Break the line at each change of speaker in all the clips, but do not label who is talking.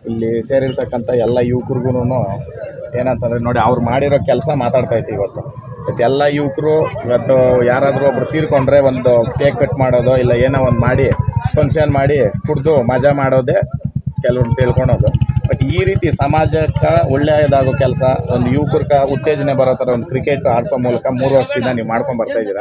ಇಲ್ಲಿ ಸೇರಿರ್ತಕ್ಕಂಥ ಎಲ್ಲ ಯುವಕರಿಗೂ ಏನಂತಂದ್ರೆ ನೋಡಿ ಅವ್ರು ಮಾಡಿರೋ ಕೆಲಸ ಮಾತಾಡ್ತಾ ಇತ್ತು ಇವತ್ತು ಇವತ್ತು ಎಲ್ಲ ಯುವಕರು ಇವತ್ತು ಯಾರಾದರೂ ಒಬ್ರು ತೀರ್ಕೊಂಡ್ರೆ ಒಂದು ಕೇಕ್ ಕಟ್ ಮಾಡೋದು ಇಲ್ಲ ಏನೋ ಒಂದು ಮಾಡಿ ಫಂಕ್ಷನ್ ಮಾಡಿ ಕುಡ್ದು ಮಜಾ ಮಾಡೋದೇ ಕೆಲವ್ರು ತಿಳ್ಕೊಳೋದು ಬಟ್ ಈ ರೀತಿ ಸಮಾಜಕ್ಕೆ ಒಳ್ಳೆಯದಾಗೋ ಕೆಲಸ ಒಂದು ಯುವಕರ್ಗೆ ಉತ್ತೇಜನೆ ಬರೋ ಥರ ಒಂದು ಕ್ರಿಕೆಟ್ ಆಡ್ಸೋ ಮೂಲಕ ಮೂರು ವರ್ಷದಿಂದ ನೀವು ಮಾಡ್ಕೊಂಡು ಬರ್ತಾ ಇದ್ದೀರಾ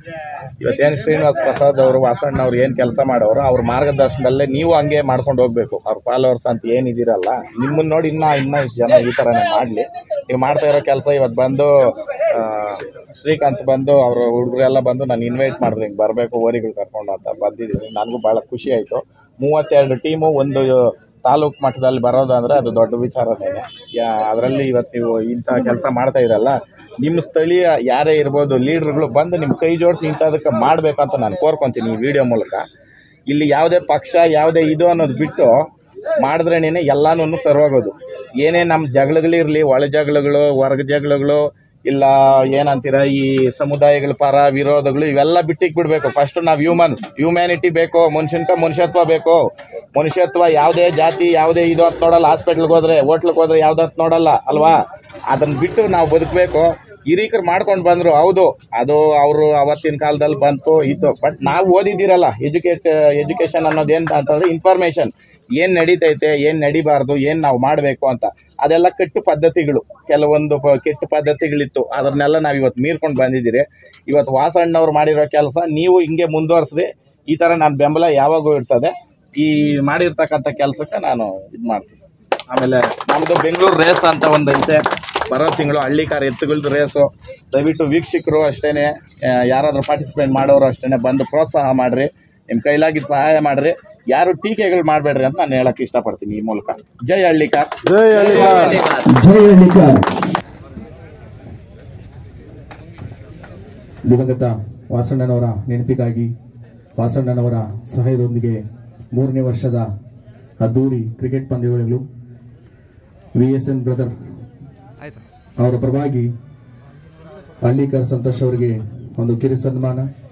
ಇವತ್ತೇನು ಶ್ರೀನಿವಾಸ್ ಪ್ರಸಾದ್ ಅವರು ವಾಸಣ್ಣ ಅವ್ರು ಏನು ಕೆಲಸ ಮಾಡೋರು ಅವ್ರ ಮಾರ್ಗದರ್ಶನದಲ್ಲೇ ನೀವು ಹಂಗೆ ಮಾಡ್ಕೊಂಡು ಹೋಗ್ಬೇಕು ಅವ್ರ ಫಾಲೋವರ್ಸ್ ಅಂತ ಏನಿದ್ದೀರಲ್ಲ ನಿಮ್ಮನ್ನ ನೋಡಿ ಇನ್ನೂ ಇನ್ನೂ ಇಷ್ಟು ಜನ ಈ ಥರನೇ ಮಾಡಲಿ ನೀವು ಮಾಡ್ತಾ ಇರೋ ಕೆಲಸ ಇವತ್ತು ಬಂದು ಆ, ಶ್ರೀಕಾಂತ್ ಬಂದು ಅವರು ಹುಡುಗರೆಲ್ಲ ಬಂದು ನಾನು ಇನ್ವೈಟ್ ಮಾಡಿದ್ರು ಹಿಂಗೆ ಬರಬೇಕು ಓರಿಗಳು ಕರ್ಕೊಂಡು ಅಂತ ಬಂದಿದ್ದೀನಿ ನನಗೂ ಭಾಳ ಖುಷಿ ಆಯಿತು ಮೂವತ್ತೆರಡು ಟೀಮು ಒಂದು ತಾಲೂಕು ಮಟ್ಟದಲ್ಲಿ ಬರೋದು ಅಂದರೆ ಅದು ದೊಡ್ಡ ವಿಚಾರನೇ ಅದರಲ್ಲಿ ಇವತ್ತು ನೀವು ಇಂಥ ಕೆಲಸ ಮಾಡ್ತಾ ಇರಲ್ಲ ನಿಮ್ಮ ಸ್ಥಳೀಯ ಯಾರೇ ಇರ್ಬೋದು ಲೀಡ್ರ್ಗಳು ಬಂದು ನಿಮ್ಮ ಕೈ ಜೋಡಿಸಿ ಇಂಥದಕ್ಕೆ ಮಾಡಬೇಕಂತ ನಾನು ಕೋರ್ಕೊತೀನಿ ಈ ವಿಡಿಯೋ ಮೂಲಕ ಇಲ್ಲಿ ಯಾವುದೇ ಪಕ್ಷ ಯಾವುದೇ ಇದು ಅನ್ನೋದು ಬಿಟ್ಟು ಮಾಡಿದ್ರೇನೆ ಎಲ್ಲಾನು ಸರ್ವಾಗೋದು ಏನೇ ನಮ್ಮ ಜಗಳಗಳಿರಲಿ ಒಳ ಜಗಳಗಳು ಹೊರಗ ಜಗಳಗಳು ಇಲ್ಲ ಏನಂತೀರ ಈ ಸಮುದಾಯಗಳ ಪರ ವಿರೋಧಗಳು ಇವೆಲ್ಲ ಬಿಟ್ಟಿಕ್ ಬಿಡಬೇಕು ಫಸ್ಟ್ ನಾವು ಹ್ಯೂಮನ್ಸ್ ಹ್ಯೂಮ್ಯಾನಿಟಿ ಬೇಕು ಮನುಷ್ಯನ್ಕ ಮನುಷ್ಯತ್ವ ಬೇಕು ಮನುಷ್ಯತ್ವ ಯಾವುದೇ ಜಾತಿ ಯಾವುದೇ ಇದು ಅಂತ ನೋಡಲ್ಲ ಹಾಸ್ಪಿಟ್ಲ್ಗೆ ಹೋದ್ರೆ ಹೋಟ್ಲಿಗೆ ಹೋದ್ರೆ ಯಾವ್ದತ್ ನೋಡಲ್ಲ ಅಲ್ವಾ ಅದನ್ನ ಬಿಟ್ಟು ನಾವು ಬದುಕಬೇಕು ಹಿರೀಕರು ಮಾಡ್ಕೊಂಡು ಬಂದ್ರು ಹೌದು ಅದು ಅವರು ಅವತ್ತಿನ ಕಾಲದಲ್ಲಿ ಬಂತು ಇತ್ತು ಬಟ್ ನಾವು ಓದಿದ್ದೀರಲ್ಲ ಎಜುಕೇಟ್ ಎಜುಕೇಶನ್ ಅನ್ನೋದು ಏನು ಅಂತಂದ್ರೆ ಇನ್ಫಾರ್ಮೇಶನ್ ಏನು ನಡೀತೈತೆ ಏನು ನಡಿಬಾರ್ದು ಏನು ನಾವು ಮಾಡಬೇಕು ಅಂತ ಅದೆಲ್ಲ ಕೆಟ್ಟ ಪದ್ಧತಿಗಳು ಕೆಲವೊಂದು ಪ- ಕೆಟ್ಟ ಪದ್ಧತಿಗಳಿತ್ತು ಅದನ್ನೆಲ್ಲ ನಾವು ಇವತ್ತು ಮೀರ್ಕೊಂಡು ಬಂದಿದ್ದೀರಿ ಇವತ್ತು ವಾಸಣ್ಣವ್ರು ಮಾಡಿರೋ ಕೆಲಸ ನೀವು ಹಿಂಗೆ ಮುಂದುವರಿಸ್ರಿ ಈ ಥರ ನನ್ನ ಬೆಂಬಲ ಯಾವಾಗೂ ಇರ್ತದೆ ಈ ಮಾಡಿರ್ತಕ್ಕಂಥ ಕೆಲಸಕ್ಕೆ ನಾನು ಇದು ಮಾಡ್ತೀನಿ ಆಮೇಲೆ ನಮ್ಮದು ಬೆಂಗಳೂರು ರೇಸ್ ಅಂತ ಒಂದು ಐತೆ ಬರೋ ತಿಂಗಳು ಹಳ್ಳಿಕಾರ ಎತ್ತುಗಳದ್ದು ರೇಸು ದಯವಿಟ್ಟು ವೀಕ್ಷಕರು ಅಷ್ಟೇ ಯಾರಾದರೂ ಪಾರ್ಟಿಸಿಪೇಟ್ ಮಾಡೋರು ಅಷ್ಟೇ ಬಂದು ಪ್ರೋತ್ಸಾಹ ಮಾಡಿರಿ ನಿಮ್ಮ ಕೈಲಾಗಿದ್ದು ಸಹಾಯ ಮಾಡಿರಿ ಯಾರು ಟೀಕೆಗಳು ಮಾಡಬೇಡ್ರಿ ಅಂತ ನಾನು ಹೇಳಕ್ಕೆ ಇಷ್ಟಪಡ್ತೀನಿ ಈ ಮೂಲಕ ಜೈ ಹಳ್ಳಿಕಾರ್
ಜೈ ಹಳ್ಳಿಕಾರ್
ಜೈ ಹಳ್ಳಿಕಾರ್
ದಿವಂಗತ ವಾಸಣ್ಣನವರ ನೆನಪಿಗಾಗಿ ವಾಸಣ್ಣನವರ ಸಹಾಯದೊಂದಿಗೆ ಮೂರನೇ ವರ್ಷದ ಅದ್ದೂರಿ ಕ್ರಿಕೆಟ್ ಪಂದ್ಯಗಳು ವಿ ಎಸ್ ಎನ್ ಬ್ರದರ್ ಅವರ ಪರವಾಗಿ ಹಳ್ಳಿಕರ್ ಸಂತೋಷ್ ಅವರಿಗೆ ಒಂದು ಕಿರು ಸನ್ಮಾನ